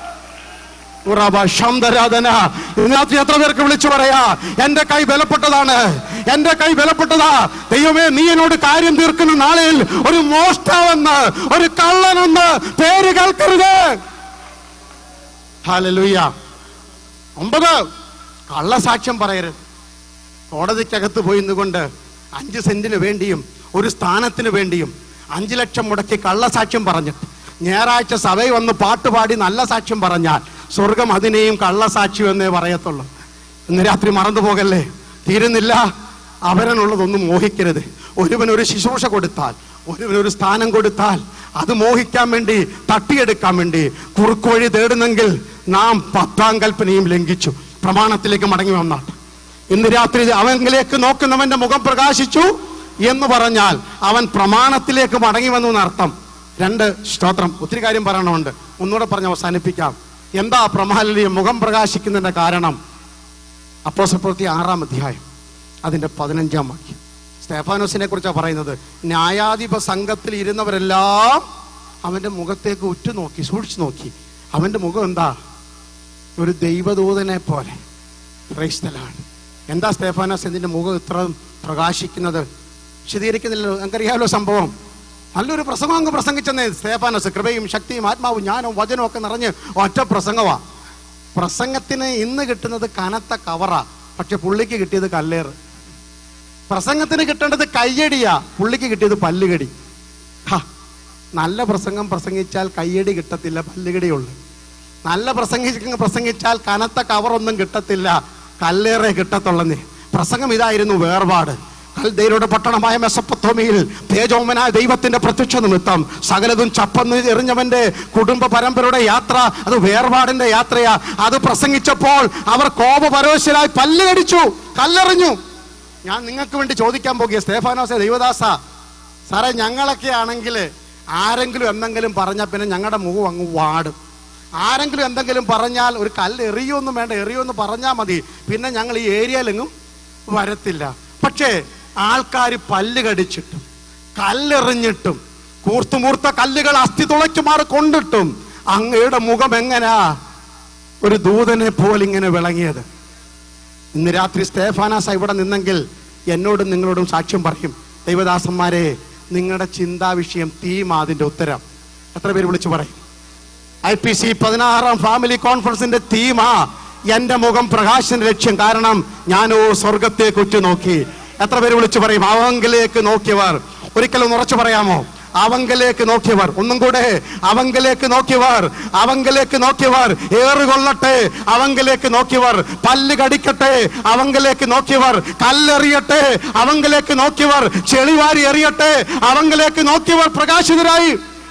ഉറവ ശാന്തരാധന ഇതിനകത്ത് എത്ര പേർക്ക് വിളിച്ചു പറയാ എന്റെ കൈ ബലപ്പെട്ടതാണ് എന്റെ കൈ ബലപ്പെട്ടതാ ദൈവമേ നീ എന്നോട് കാര്യം തീർക്കുന്ന നാളിൽ ഒരു മോഷ്ടാവെന്ന് ഒരു കള്ളനെന്ന് പേര് കേൾക്കരുത് ഹാലലുയ്യ ഒമ്പത് കള്ളസാക്ഷ്യം പറയരുത് കോടതിക്കകത്ത് പോയി നിന്നുകൊണ്ട് അഞ്ച് സെന്റിന് വേണ്ടിയും ഒരു സ്ഥാനത്തിന് വേണ്ടിയും അഞ്ച് ലക്ഷം മുടക്കി കള്ളസാക്ഷ്യം പറഞ്ഞിട്ട് ഞായറാഴ്ച സഭയിൽ വന്ന് പാട്ടുപാടി നല്ല സാക്ഷ്യം പറഞ്ഞാൽ സ്വർഗം അതിനെയും കള്ളസാക്ഷ്യം എന്നേ പറയത്തുള്ളൂ ഇന്ന് രാത്രി മറന്നു പോകല്ലേ തീരുന്നില്ല അവരനുള്ളതൊന്നും മോഹിക്കരുത് ഒരുവൻ ഒരു ശുശ്രൂഷ കൊടുത്താൽ ഒരുവൻ ഒരു സ്ഥാനം കൊടുത്താൽ അത് മോഹിക്കാൻ വേണ്ടി തട്ടിയെടുക്കാൻ വേണ്ടി കുറുക്കു വഴി തേടുന്നെങ്കിൽ നാം പത്താം കൽപ്പനയും ലംഘിച്ചു പ്രമാണത്തിലേക്ക് മടങ്ങി വന്നാട്ടെ ഇന്ന് രാത്രി അവങ്കിലേക്ക് നോക്കുന്നവന്റെ മുഖം പ്രകാശിച്ചു എന്ന് പറഞ്ഞാൽ അവൻ പ്രമാണത്തിലേക്ക് മടങ്ങി വന്നു എന്നർത്ഥം രണ്ട് സ്തോത്രം ഒത്തിരി കാര്യം പറയണമുണ്ട് ഒന്നുകൂടെ പറഞ്ഞ് അവസാനിപ്പിക്കാം എന്താ പ്രമാലിയ മുഖം പ്രകാശിക്കുന്നതിന്റെ കാരണം അപ്പോസപ്രവൃത്തി ആറാം അധ്യായം അതിന്റെ പതിനഞ്ചാം വാക്യം സ്തേഫാനോസിനെ കുറിച്ചാണ് പറയുന്നത് ന്യായാധിപ സംഘത്തിൽ ഇരുന്നവരെല്ലാം അവന്റെ മുഖത്തേക്ക് ഉറ്റുനോക്കി സൂക്ഷിച്ചു നോക്കി അവന്റെ മുഖം എന്താ ഒരു ദൈവദൂതനെ പോലെ ക്രൈസ്തലാണ് എന്താ സ്തേഫാനോസ് ഇതിന്റെ മുഖം ഇത്ര പ്രകാശിക്കുന്നത് വിശദീകരിക്കുന്നില്ലല്ലോ നമുക്കറിയാമല്ലോ സംഭവം നല്ലൊരു പ്രസംഗം അങ്ങ് പ്രസംഗിച്ചെന്നേ സ്തേഫാനോസ് കൃപയും ശക്തിയും ആത്മാവും ജ്ഞാനവും വചനവും ഒക്കെ നിറഞ്ഞ് ഒറ്റ പ്രസംഗമാ പ്രസംഗത്തിന് ഇന്ന് കിട്ടുന്നത് കനത്ത കവറാ പക്ഷെ പുള്ളിക്ക് കിട്ടിയത് കല്ലേറ് പ്രസംഗത്തിന് കിട്ടേണ്ടത് കയ്യടിയാ പുള്ളിക്ക് കിട്ടിയത് പല്ലുകടി ഹാ നല്ല പ്രസംഗം പ്രസംഗിച്ചാൽ കയ്യടി കിട്ടത്തില്ല പല്ലുകടിയുള്ളു നല്ല പ്രസംഗി പ്രസംഗിച്ചാൽ കനത്ത കവറൊന്നും കിട്ടത്തില്ല കല്ലേറെ കിട്ടത്തുള്ളന്നേ പ്രസംഗം ഇതായിരുന്നു വേർപാട് കൽദൈരുടെ പട്ടണമായ മെസപ്പത്തോമിയിൽ തേജോമനായ ദൈവത്തിന്റെ പ്രത്യക്ഷ നിമിത്തം സകലതും ചപ്പന്ന് എറിഞ്ഞവന്റെ കുടുംബ പരമ്പരയുടെ യാത്ര അത് വേർപാടിന്റെ യാത്രയാ അത് പ്രസംഗിച്ചപ്പോൾ അവർ കോപപരോശരായി പല്ല് കടിച്ചു കല്ലെറിഞ്ഞു ഞാൻ നിങ്ങൾക്ക് വേണ്ടി ചോദിക്കാൻ പോകുക സ്തേഫാനോസെ ദൈവദാസ സാറേ ഞങ്ങളൊക്കെ ആണെങ്കിൽ ആരെങ്കിലും എന്തെങ്കിലും പറഞ്ഞാൽ പിന്നെ ഞങ്ങളുടെ മുഖം അങ്ങ് വാടും ആരെങ്കിലും എന്തെങ്കിലും പറഞ്ഞാൽ ഒരു കല്ല് എറിയൊന്നും വേണ്ട എറിയൊന്ന് പറഞ്ഞാൽ മതി പിന്നെ ഞങ്ങൾ ഈ ഏരിയയിലെങ്ങും വരത്തില്ല പക്ഷേ ആൾക്കാർ പല്ല് കടിച്ചിട്ടും കല്ലെറിഞ്ഞിട്ടും കൂർത്തുമൂർത്ത കല്ലുകൾ അസ്ഥി തുളയ്ക്കുമാറ് കൊണ്ടിട്ടും അങ്ങയുടെ മുഖം എങ്ങനാ ഒരു ദൂതനെ പോലെ ഇങ്ങനെ വിളങ്ങിയത് ഇന്ന് രാത്രി സ്തേഫാനാസ ഇവിടെ നിന്നെങ്കിൽ എന്നോടും നിങ്ങളോടും സാക്ഷ്യം പറയും ദൈവദാസന്മാരെ നിങ്ങളുടെ ചിന്താ വിഷയം തീമാ അതിന്റെ ഉത്തരം എത്ര പേര് വിളിച്ചു പറയും ഐ പി സി പതിനാറാം ഫാമിലി കോൺഫറൻസിന്റെ തീമാ എന്റെ മുഖം പ്രകാശന്റെ ലക്ഷ്യം കാരണം ഞാനോ സ്വർഗത്തേക്ക് ഉറ്റുനോക്കി എത്ര പേര് വിളിച്ചു പറയും അവങ്കിലേക്ക് നോക്കിയവർ ഒരിക്കലും ഉറച്ചു പറയാമോ അവങ്കലേക്ക് നോക്കിയവർ ഒന്നും കൂടെ അവങ്കലേക്ക് നോക്കിയവർ അവങ്കലേക്ക് നോക്കിയവർ ഏറുകൊള്ളട്ടെ അവങ്കലേക്ക് നോക്കിയവർ പല്ല് കടിക്കട്ടെ അവങ്കലേക്ക് നോക്കിയവർ കല്ലെറിയട്ടെ അവങ്കലേക്ക് നോക്കിയവർ ചെളിവാരി എറിയട്ടെ അവങ്കലേക്ക് നോക്കിയവർ പ്രകാശിതരായി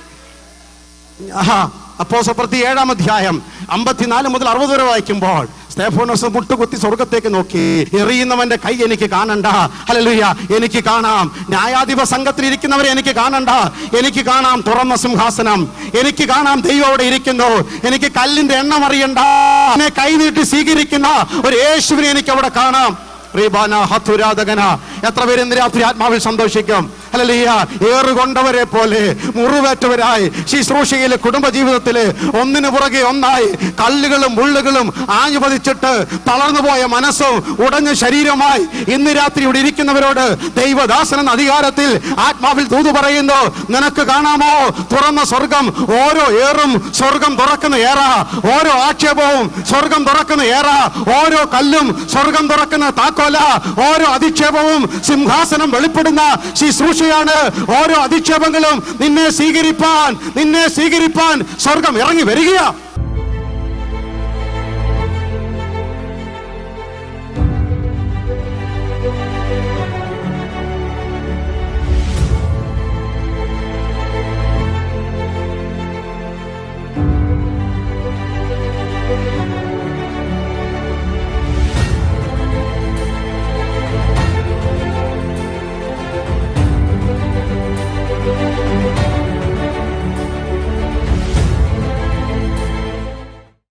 അപ്പോസപ്രതി ഏഴാം അധ്യായം അമ്പത്തിനാല് മുതൽ അറുപത് വരെ വായിക്കുമ്പോൾ സ്തേഫോനോസ് മുട്ടുകുത്തി സ്വർഗത്തേക്ക് നോക്കി എറിയുന്നവന്റെ കൈ എനിക്ക് കാണണ്ട ഹല്ലേലൂയ എനിക്ക് കാണാം ന്യായാധിപ സംഘത്തിൽ ഇരിക്കുന്നവരെ എനിക്ക് കാണണ്ട എനിക്ക് കാണാം തുറന്ന സിംഹാസനം എനിക്ക് കാണാം ദൈവം അവിടെ ഇരിക്കുന്നു എനിക്ക് കല്ലിന്റെ എണ്ണം അറിയണ്ട എന്നെ കൈനീട്ടി സ്വീകരിക്കുന്ന ഒരു യേശുവിനെ എനിക്ക് അവിടെ കാണാം റീബാന ഹത്തുരാധകന എത്ര പേര് ഇന്ന് രാത്രി ആത്മാവിൽ സന്തോഷിക്കും അല്ലല്ലയ്യ ഏറുകൊണ്ടവരെ പോലെ മുറിവേറ്റവരായി ശുശ്രൂഷയിലെ കുടുംബജീവിതത്തില് ഒന്നിനു പുറകെ ഒന്നായി കല്ലുകളും മുള്ളുകളും ആഞ്ഞു പതിച്ചിട്ട് തളർന്നുപോയ മനസ്സും ഉടഞ്ഞ ശരീരമായി ഇന്ന് രാത്രി ഇവിടെ ഇരിക്കുന്നവരോട് ദൈവദാസൻ എന്ന അധികാരത്തിൽ ആത്മാവിൽ തൂതു പറയുന്നു നിനക്ക് കാണാമോ തുറന്ന സ്വർഗം ഓരോ ഏറും സ്വർഗം തുറക്കുന്ന ഏറ ഓരോ ആക്ഷേപവും സ്വർഗം തുറക്കുന്ന ഏറ ഓരോ കല്ലും സ്വർഗം തുറക്കുന്ന താക്കോല ഓരോ അധിക്ഷേപവും സിംഹാസനം വെളിപ്പെടുന്ന ശുശ്രൂഷയാണ് ഓരോ അധിക്ഷേപങ്ങളും നിന്നെ സ്വീകരിപ്പാൻ നിന്നെ സ്വീകരിപ്പാൻ സ്വർഗം ഇറങ്ങി വരികയാ